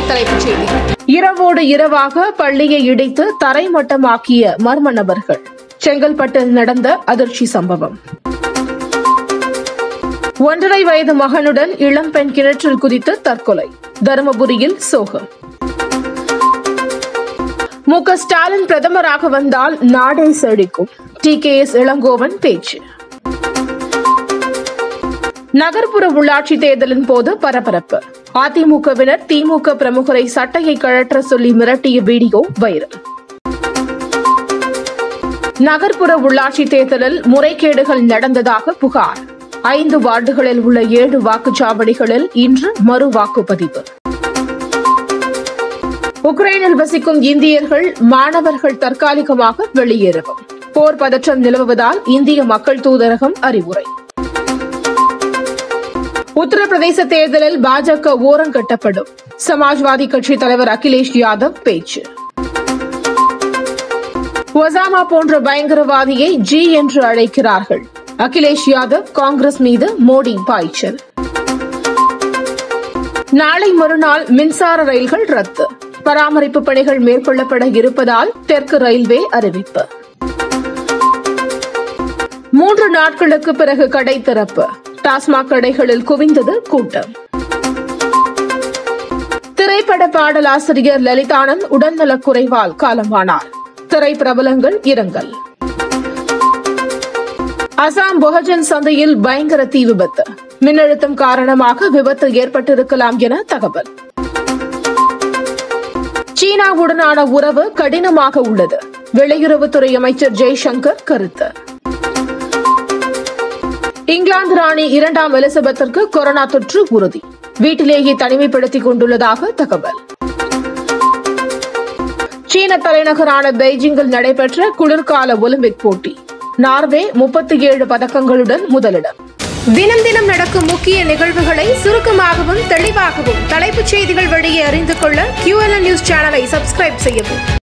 தலைப்புச் செய்தி இரவோடு இரவாக பள்ளியை இடித்து தரைமட்டமாக்கிய மர்ம நபர்கள் செங்கல்பட்டில் நடந்த அதிர்ச்சி சம்பவம் ஒன்றரை வயது மகனுடன் இளம்பெண் கிணற்றில் குதித்து தற்கொலை தருமபுரியில் சோகம் மு க ஸ்டாலின் பிரதமராக வந்தால் நாடே செழிக்கும் டி கே எஸ் இளங்கோவன் பேச்சு நகர்ப்புற உள்ளாட்சி தேர்தலின் போது பரபரப்பு அதிமுகவினர் திமுக பிரமுகரை சட்டையை கழற்ற சொல்லி மிரட்டிய வீடியோ வைரல் நகர்ப்புற உள்ளாட்சி தேர்தலில் முறைகேடுகள் நடந்ததாக புகார் ஐந்து வார்டுகளில் உள்ள ஏழு வாக்குச்சாவடிகளில் இன்று மறு வாக்குப்பதிவு உக்ரைனில் வசிக்கும் இந்தியர்கள் மாணவர்கள் தற்காலிகமாக வெளியேறவும் போர் பதற்றம் நிலவுவதால் இந்திய மக்கள் தூதரகம் அறிவுரை உத்தரப்பிரதேச தேர்தலில் பாஜக ஓரங்கட்டப்படும் சமாஜ்வாதி கட்சி தலைவர் அகிலேஷ் யாதவ் பேச்சு ஒசாமா போன்ற பயங்கரவாதியை ஜி என்று அழைக்கிறார்கள் அகிலேஷ் யாதவ் காங்கிரஸ் மீது மோடி பாய்ச்சல் நாளை மறுநாள் மின்சார ரயில்கள் ரத்து பராமரிப்பு பணிகள் மேற்கொள்ளப்பட இருப்பதால் தெற்கு ரயில்வே அறிவிப்பு மூன்று நாட்களுக்கு பிறகு கடை திறப்பு டாஸ்மாக் கடைகளில் குவிந்தது கூட்டம் திரைப்பட பாடலாசிரியர் லலிதானந்த் உடல்நலக் குறைவால் காலமானார் திரைப்பிரபலங்கள் இரங்கல் அசாம் பொஹஜன் சந்தையில் பயங்கர தீ விபத்து மின்னழுத்தம் காரணமாக விபத்து ஏற்பட்டிருக்கலாம் என தகவல் சீனாவுடனான உறவு கடினமாக உள்ளது வெளியுறவுத்துறை அமைச்சர் ஜெய்சங்கர் கருத்து இங்கிலாந்து ராணி இரண்டாம் எலிசபெத்திற்கு கொரோனா தொற்று உறுதி வீட்டிலேயே தனிமைப்படுத்திக் கொண்டுள்ளதாக தகவல் சீன தலைநகரான பெய்ஜிங்கில் நடைபெற்ற குளிர்கால ஒலிம்பிக் போட்டி நார்வே முப்பத்தி ஏழு பதக்கங்களுடன் முதலிடம் தினம் தினம் நடக்கும் முக்கிய நிகழ்வுகளை சுருக்கமாகவும் தெளிவாகவும் தலைப்புச் செய்திகள் வழியே அறிந்து கொள்ள QLN நியூஸ் சேனலை சப்ஸ்கிரைப் செய்யவும்